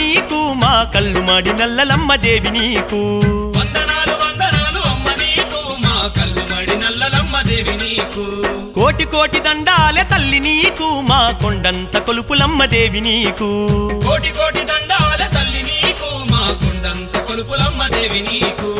నీకు మా కళ్ళు మాడి నల్లలమ్మ దేవి నీకు వందనాలు వందనాలు అమ్మ నీకు మా కళ్ళు మడి నల్లలమ్మ దేవి నీకు కోటి కోటి దండాలే తల్లి నీకు మా కొండంత కొలుపులమ్మ దేవి నీకు కోటి కోటి దండాల తల్లి నీకు మా కుండంత కొలుపులమ్మ దేవి నీకు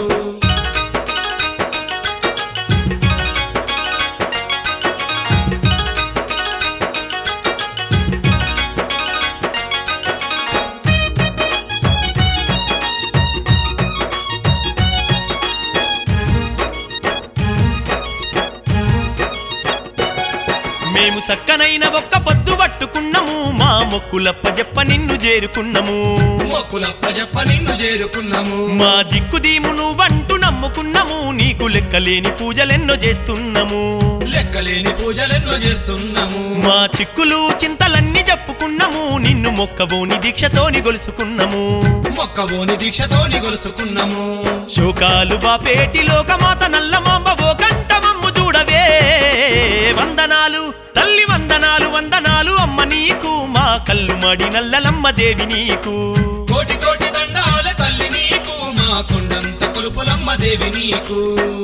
మేము చక్కనైన ఒక్క పొద్దు పట్టుకున్నాము మా మొక్కులప్ప చెప్ప నిన్ను చేరుకున్నాము మొక్కులప్ప చెప్ప నిన్ను చేరుకున్నాము మా దిక్కు దీము నువ్వంటూ నమ్ముకున్నాము నీకు లెక్కలేని పూజలెన్నో చేస్తున్నాము లెక్కలేని పూజలెన్నో చేస్తున్నాము మా చిక్కులు చింతలన్నీ చెప్పుకున్నాము నిన్ను మొక్కబోని దీక్షతోని గొలుసుకున్నాము మొక్కబోని దీక్షతోని గొలుసుకున్నాము శోకాలు బాపేటి లోకమాత నల్లమాంబ ఓ కంఠమమ్ము చూడవే వందనాలు తల్లి వందనాలు వందనాలు అమ్మ నీకు మా కళ్ళు మడి నల్లలమ్మ దేవి నీకు కోటి కోటి దండాల తల్లి నీకు మా కొండంత కొలుపులమ్మ దేవి నీకు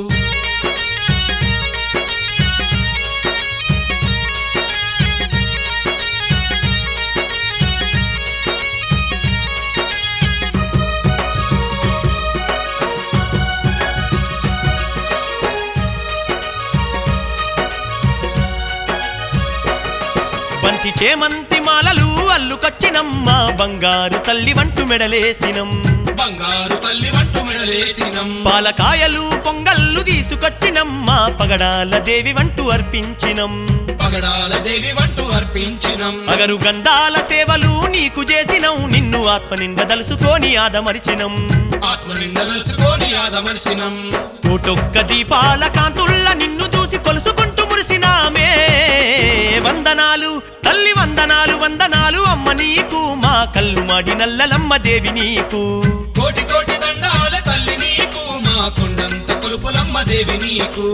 బంతి చేమంతి మాలలు అల్లుకొచ్చినమ్మ బంగారు తల్లి వంటు మెడలేసినం బంగారు తల్లి వంటు మెడలేసినం పాలకాయలు పొంగల్లు తీసుకొచ్చినమ్మ పగడాల దేవి వంటు అర్పించినం పగడాల దేవి వంటు అర్పించినం అగరు గంధాల సేవలు నీకు చేసినం నిన్ను ఆత్మ నిండ దలుసుకొని ఆదమరిచినం ఆత్మ నింద తెలుసుకొని ఆదమర్శినం కోటొక్క దీపాల కాంతుల్ల నిన్ను చూసి కొలుసుకుంటూ మురిసినామే వందనాలు తల్లి వందనాలు వందనాలు అమ్మ నీకు మా కళ్ళు మాడి నల్లలమ్మ దేవి నీకు కోటి కోటి దండాల తల్లి నీకు మా కొండంత కొలుపులమ్మ దేవి నీకు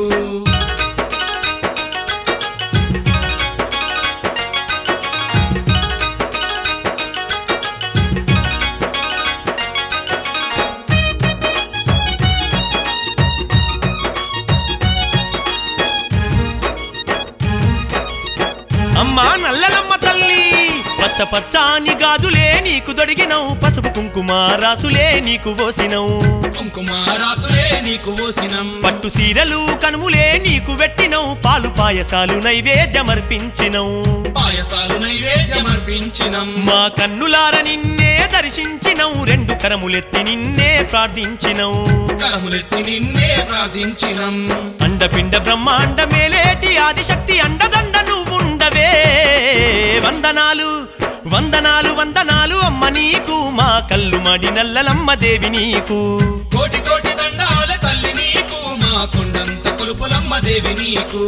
అమ్మా నల్లలమ్మ తల్లి పచ్చ పచ్చాని గాజులే నీకు దొడిగినవు పసుపు కుంకుమ రాసులే నీకు పోసినవు కుంకుమ రాసులే నీకు పోసినం పట్టు సీరలు కనుములే నీకు పెట్టినవు పాలు పాయసాలు నైవేద్యమర్పించినవు పాయసాలు నైవేద్యమర్పించినం మా కన్నులార నిన్నే దర్శించినవు రెండు కరములెత్తి నిన్నే ప్రార్థించినవు కరములెత్తి నిన్నే ప్రార్థించినం అండపిండ బ్రహ్మాండ మేలేటి ఆదిశక్తి అండదండ నువ్వుండవే వందనాలు వందనాలు వందనాలు అమ్మ నీకు మా కళ్ళు మడి నల్లలమ్మ దేవి నీకు కోటి కోటి దండాల తల్లి నీకు మా కొండంత కొలుపులమ్మ దేవి నీకు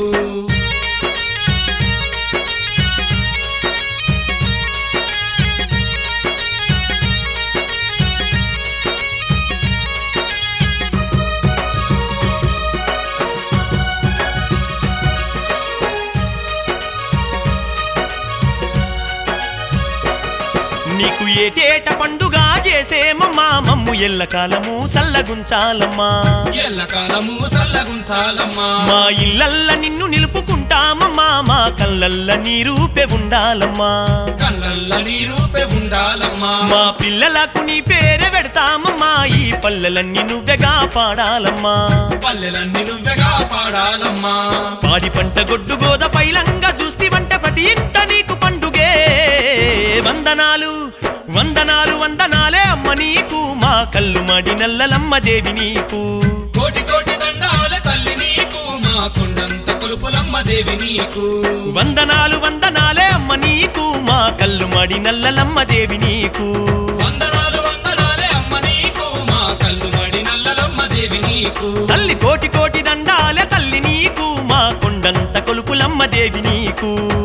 నీకు ఏటేట పండుగ చేసేమమ్మా మమ్ము ఎల్లకాలము సల్లగుంచాలమ్మా ఎల్లకాలము సల్లగుంచాలమ్మా మా ఇల్లల్ల నిన్ను నిలుపుకుంటామమ్మా మా కళ్ళల్ల నీ రూపే ఉండాలమ్మా కళ్ళల్ల నీ రూపే ఉండాలమ్మా మా పిల్లలకు నీ పేరే పెడతామమ్మా ఈ పల్లెలన్నీ నువ్వెగా పాడాలమ్మా పల్లెలన్నీ నువ్వెగా పాడాలమ్మా పాడి పంట గొడ్డు గోద పైలంగా చూస్తి వంట ప్రతి ఇంట నీకు పండుగే వందనాలు వందనాలు వందనాలే అమ్మ నీకు మా కళ్ళు మడి నల్లలమ్మ దేవి నీకు కోటి కోటి దండాల తల్లి నీకు మా కొండంత కొలుపులమ్మ దేవి నీకు వందనాలు వందనాలే అమ్మ నీకు మా కళ్ళు మడి నల్లలమ్మ దేవి నీకు వందనాలు వందనాలే అమ్మ నీకు మా కళ్ళు మడి నల్లలమ్మ దేవి నీకు తల్లి కోటి కోటి దండాలే తల్లి నీకు మా కొండంత కొలుపులమ్మ దేవి నీకు